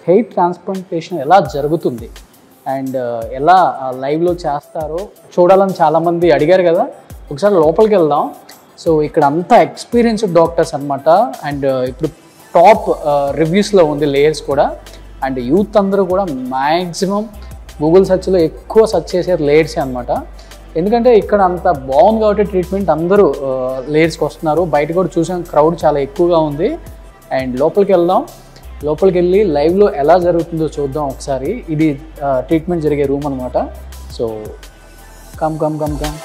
Hair transplantation ఎలా జరుగుతుంది and ఎలా లైవ్లో చేస్తారో చూడాలని చాలామంది అడిగారు కదా ఒకసారి లోపలికి వెళ్దాం సో ఇక్కడ అంతా ఎక్స్పీరియన్స్డ్ డాక్టర్స్ అనమాట అండ్ ఇప్పుడు టాప్ రివ్యూస్లో ఉంది లేయర్స్ కూడా అండ్ యూత్ అందరూ కూడా మ్యాక్సిమం గూగుల్ సెర్చ్లో ఎక్కువ సెర్చ్ చేసే లేయర్సే అనమాట ఎందుకంటే ఇక్కడ అంత బాగుంది కాబట్టి ట్రీట్మెంట్ అందరూ లేయర్స్కి వస్తున్నారు బయట కూడా చూసాం క్రౌడ్ చాలా ఎక్కువగా ఉంది అండ్ లోపలికి వెళ్దాం లోపలికి వెళ్ళి లైవ్లో ఎలా జరుగుతుందో చూద్దాం ఒకసారి ఇది ట్రీట్మెంట్ జరిగే రూమ్ అనమాట so come come come come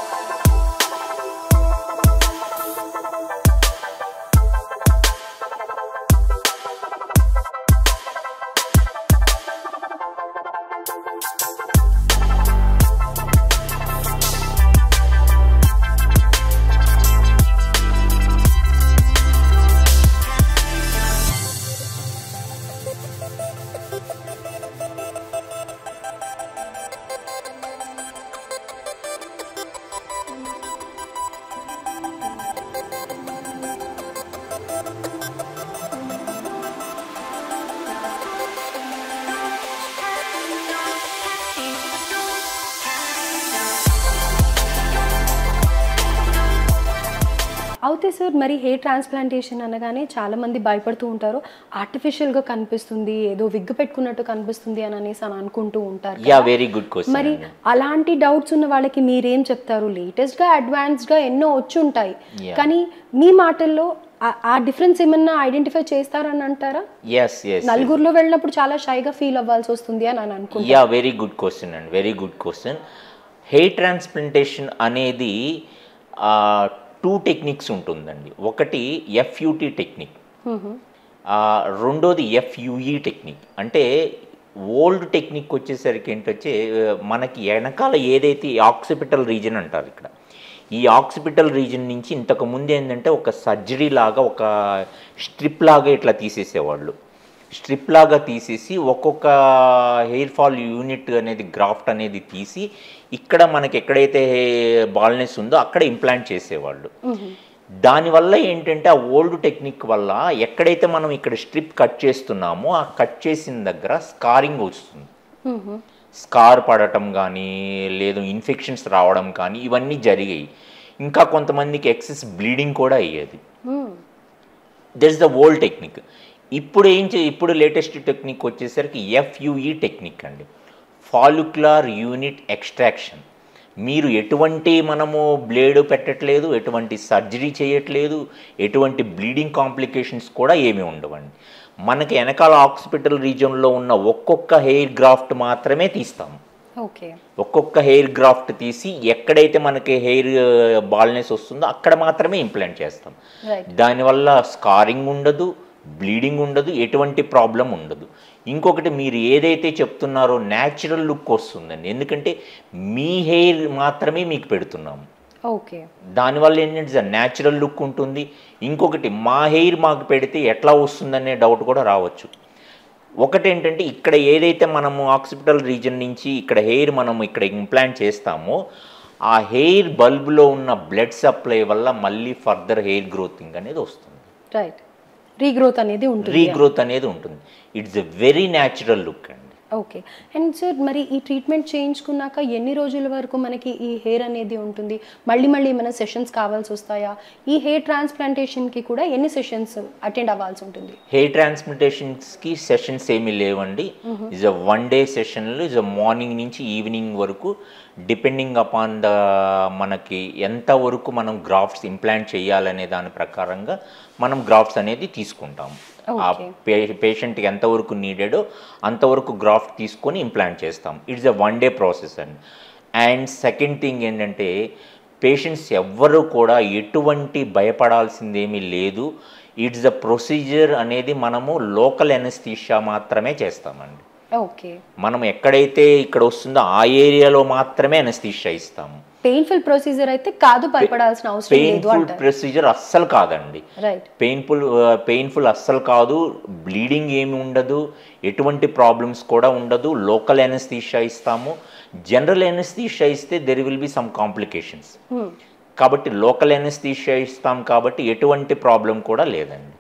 అయితే సార్ మరి హెయిర్ ట్రాన్స్ప్లాంటేషన్ అనగానే చాలా మంది భయపడుతూ ఉంటారు ఆర్టిఫిషియల్గా కనిపిస్తుంది ఏదో విగ్గు పెట్టుకున్నట్టు కనిపిస్తుంది అని అనేసి అని అనుకుంటూ ఉంటారు యా వెరీ గుడ్ క్వశ్చన్ మరి అలాంటి డౌట్స్ ఉన్న వాళ్ళకి మీరేం చెప్తారు లేటెస్ట్గా అడ్వాన్స్డ్గా ఎన్నో వచ్చి ఉంటాయి Yeah. కానీ మీ మాటల్లో ఆ- ఆ డిఫరెన్స్ ఏమన్నా ఐడెంటిఫై చేస్తారని అంటారా ఎస్ ఎస్ నలుగురిలో వెళ్ళినప్పుడు చాలా షైగా ఫీల్ అవ్వాల్సి వస్తుంది అని అని అనుకుంటా యా వెరీ గుడ్ క్వశ్చన్ అండి very good question hair transplantation అనేది టూ టెక్నిక్స్ ఉంటుందండి ఒకటి ఎఫ్యూటీ టెక్నిక్ రెండోది ఎఫ్యుఈ టెక్నిక్ అంటే ఓల్డ్ టెక్నిక్ వచ్చేసరికి ఏంటొచ్చే మనకి వెనకాల ఏదైతే ఆక్సిపిటల్ రీజన్ అంటారు ఇక్కడ ఈ ఆక్సిపిటల్ రీజన్ నుంచి ఇంతకు ముందు ఏంటంటే ఒక సర్జరీ లాగా ఒక స్ట్రిప్ లాగా ఇట్లా తీసేసేవాళ్ళు స్ట్రిప్ లాగా తీసేసి ఒక్కొక్క హెయిర్ ఫాల్ యూనిట్ అనేది గ్రాఫ్ట్ అనేది తీసి ఇక్కడ మనకి ఎక్కడైతే బాల్నెస్ ఉందో అక్కడ ఇంప్లాంట్ చేసేవాళ్ళు దానివల్ల ఏంటంటే ఆ ఓల్డ్ టెక్నిక్ వల్ల ఎక్కడైతే మనం ఇక్కడ స్ట్రిప్ కట్ చేస్తున్నామో ఆ కట్ చేసిన దగ్గర స్కారింగ్ వస్తుంది స్కార్ పడటం కానీ లేదు ఇన్ఫెక్షన్స్ రావడం కానీ ఇవన్నీ జరిగాయి ఇంకా కొంతమందికి ఎక్సెస్ బ్లీడింగ్ కూడా అయ్యేది that is the old technique ఇప్పుడు ఏం చే ఇప్పుడు లేటెస్ట్ టెక్నిక్ వచ్చేసరికి ఎఫ్యుఈ టెక్నిక్ అండి ఫాలిక్యులర్ యూనిట్ ఎక్స్ట్రాక్షన్ మీరు ఎటువంటి మనము బ్లేడ్ పెట్టట్లేదు ఎటువంటి సర్జరీ చేయట్లేదు ఎటువంటి బ్లీడింగ్ కాంప్లికేషన్స్ కూడా ఏమీ ఉండవండి మనకి వెనకాల హాస్పిటల్ రీజియన్లో ఉన్న ఒక్కొక్క హెయిర్ గ్రాఫ్ట్ మాత్రమే తీస్తాము ఓకే ఒక్కొక్క హెయిర్ గ్రాఫ్ట్ తీసి ఎక్కడైతే మనకి హెయిర్ బాల్నెస్ వస్తుందో అక్కడ మాత్రమే ఇంప్లాంట్ చేస్తాం రైట్ దానివల్ల స్కారింగ్ ఉండదు బ్లీడింగ్ ఉండదు ఎటువంటి ప్రాబ్లం ఉండదు ఇంకొకటి మీరు ఏదైతే చెప్తున్నారో న్యాచురల్ లుక్ వస్తుందండి ఎందుకంటే మీ హెయిర్ మాత్రమే మీకు పెడుతున్నాము ఓకే దానివల్ల ఏంటంటే న్యాచురల్ లుక్ ఉంటుంది ఇంకొకటి మా హెయిర్ మాకు పెడితే ఎట్లా వస్తుందనే డౌట్ కూడా రావచ్చు ఒకటి ఏంటంటే ఇక్కడ ఏదైతే మనము ఆక్సిపిటల్ రీజన్ నుంచి ఇక్కడ హెయిర్ మనము ఇక్కడ ఇంప్లాంట్ చేస్తామో ఆ హెయిర్ బల్బ్లో ఉన్న బ్లడ్ సప్లై వల్ల మళ్ళీ ఫర్దర్ హెయిర్ గ్రోతింగ్ అనేది వస్తుంది రైట్ రీగ్రోత్ అనేది ఉంటుంది రీగ్రోత్ అనేది ఉంటుంది it's a very natural look అండి ఓకే అండ్ సార్ మరి ఈ ట్రీట్మెంట్ చేయించుకున్నాక ఎన్ని రోజుల వరకు మనకి ఈ హెయిర్ అనేది ఉంటుంది మళ్ళీ మళ్ళీ ఏమైనా సెషన్స్ కావాల్సి వస్తాయా ఈ హెయిర్ ట్రాన్స్ప్లాంటేషన్కి కూడా ఎన్ని సెషన్స్ అటెండ్ అవ్వాల్సి ఉంటుంది హెయిర్ ట్రాన్స్ప్లాంటేషన్స్కి సెషన్స్ ఏమీ లేవండి ఇస్ అ వన్ డే సెషన్లు ఇస్ అ మార్నింగ్ నుంచి ఈవినింగ్ వరకు డిపెండింగ్ అపాన్ ద మనకి ఎంత వరకు మనం గ్రాఫ్ట్స్ ఇంప్లాంట్ చేయాలనే దాని ప్రకారంగా మనం గ్రాఫ్ట్స్ అనేది తీసుకుంటాం ఆ పే పేషెంట్కి ఎంతవరకు నీడెడో అంతవరకు గ్రాఫ్ట్ తీసుకొని ఇంప్లాంట్ చేస్తాం it's a one day process అండి అండ్ సెకండ్ థింగ్ ఏంటంటే పేషెంట్స్ ఎవ్వరూ కూడా ఎటువంటి భయపడాల్సిందేమీ లేదు ఇట్స్ ద ప్రొసీజర్ అనేది మనము లోకల్ ఎనస్థీషియా మాత్రమే చేస్తామండి ఓకే మనం ఎక్కడైతే ఇక్కడ వస్తుందో ఆ ఏరియాలో మాత్రమే ఎనస్థీషియా ఇస్తాము పెయిన్ఫుల్ ప్రొసీజర్ అయితే కాదు భయపడాల్సిన అవసరం లేదు పెయిన్ఫుల్ అంటారు ప్రొసీజర్ అస్సలు కాదండి రైట్ పెయిన్ఫుల్ పెయిన్ఫుల్ అస్సలు కాదు బ్లీడింగ్ ఏమి ఉండదు ఎటువంటి ప్రాబ్లమ్స్ కూడా ఉండదు లోకల్ ఎనస్థీషియా ఇస్తాము జనరల్ ఎనస్థీషియా ఇస్తే there will be some complications కాబట్టి లోకల్ ఎనస్థీషియా ఇస్తాం కాబట్టి ఎటువంటి ప్రాబ్లం కూడా లేదండి